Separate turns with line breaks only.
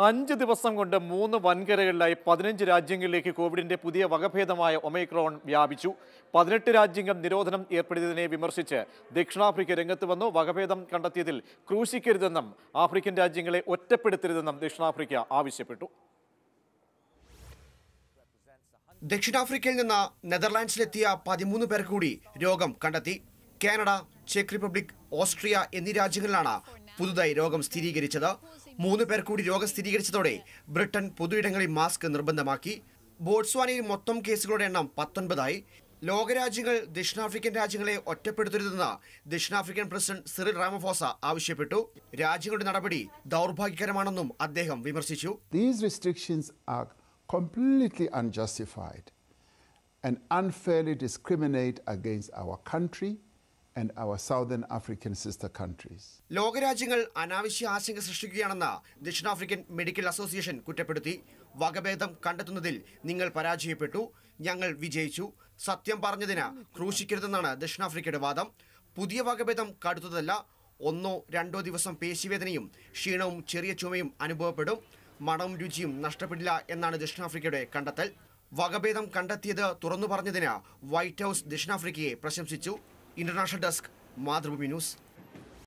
അഞ്ച് ദിവസം കൊണ്ട് മൂന്ന് വൻകരകളിലായി പതിനഞ്ച് രാജ്യങ്ങളിലേക്ക് കോവിഡിന്റെ പുതിയ വകഭേദമായ ഒമൈക്രോൺ വ്യാപിച്ചു പതിനെട്ട് രാജ്യങ്ങൾ നിരോധനം ഏർപ്പെടുത്തിയതിനെ വിമർശിച്ച് ദക്ഷിണാഫ്രിക്ക രംഗത്ത് വന്നു വകഭേദം കണ്ടെത്തിയതിൽ ക്രൂശിക്കരുതെന്നും ആഫ്രിക്കൻ രാജ്യങ്ങളെ ഒറ്റപ്പെടുത്തരുതെന്നും ദക്ഷിണാഫ്രിക്ക ആവശ്യപ്പെട്ടു
ദക്ഷിണാഫ്രിക്കയിൽ നിന്ന് നെതർലാൻഡ്സിലെത്തിയ പതിമൂന്ന് പേർ കൂടി രോഗം കണ്ടെത്തി കാനഡ ചെക്ക് റിപ്പബ്ലിക് ഓസ്ട്രിയ എന്നീ രാജ്യങ്ങളിലാണ് പുതുതായി രോഗം സ്ഥിരീകരിച്ചത് മൂന്ന് പേർ കൂടി രോഗം സ്ഥിരീകരിച്ചതോടെ ബ്രിട്ടൻ പൊതുയിടങ്ങളിൽ മാസ്ക് നിർബന്ധമാക്കി ബോട്സ്വാനയിൽ മൊത്തം കേസുകളുടെ എണ്ണം പത്തൊൻപതായി ലോകരാജ്യങ്ങൾ ദക്ഷിണാഫ്രിക്കൻ രാജ്യങ്ങളെ ഒറ്റപ്പെടുത്തരുതെന്ന് ദക്ഷിണാഫ്രിക്കൻ പ്രസിഡന്റ് സിറിൽ റാമഫോസ ആവശ്യപ്പെട്ടു രാജ്യങ്ങളുടെ നടപടി ദൗർഭാഗ്യകരമാണെന്നും അദ്ദേഹം വിമർശിച്ചു
These restrictions are completely unjustified and unfairly discriminate against our country and our Southern African sister countries.
ലോകരാജ്യങ്ങൾ അനാവശ്യ ആശങ്ക സൃഷ്ടിക്കുകയാണെന്ന് ദക്ഷിണാഫ്രിക്കൻ മെഡിക്കൽ അസോസിയേഷൻ കുറ്റപ്പെടുത്തി വകഭേദം കണ്ടെത്തുന്നതിൽ നിങ്ങൾ പരാജയപ്പെട്ടു ഞങ്ങൾ വിജയിച്ചു സത്യം പറഞ്ഞതിന് ക്രൂശിക്കരുതെന്നാണ് ദക്ഷിണാഫ്രിക്കയുടെ വാദം പുതിയ വകഭേദം കടുത്തതല്ല ഒന്നോ രണ്ടോ ദിവസം പേശിവേദനയും ക്ഷീണവും ചെറിയ ചുമയും അനുഭവപ്പെടും മണവും രുചിയും നഷ്ടപ്പെടില്ല എന്നാണ് ദക്ഷിണാഫ്രിക്കയുടെ കണ്ടെത്തൽ വകഭേദം കണ്ടെത്തിയത് തുറന്നു പറഞ്ഞതിന് വൈറ്റ് ഹൗസ് ദക്ഷിണാഫ്രിക്കയെ പ്രശംസിച്ചു ഇന്റർനാഷണൽ ഡെസ്ക് മാതൃഭൂമി ന്യൂസ്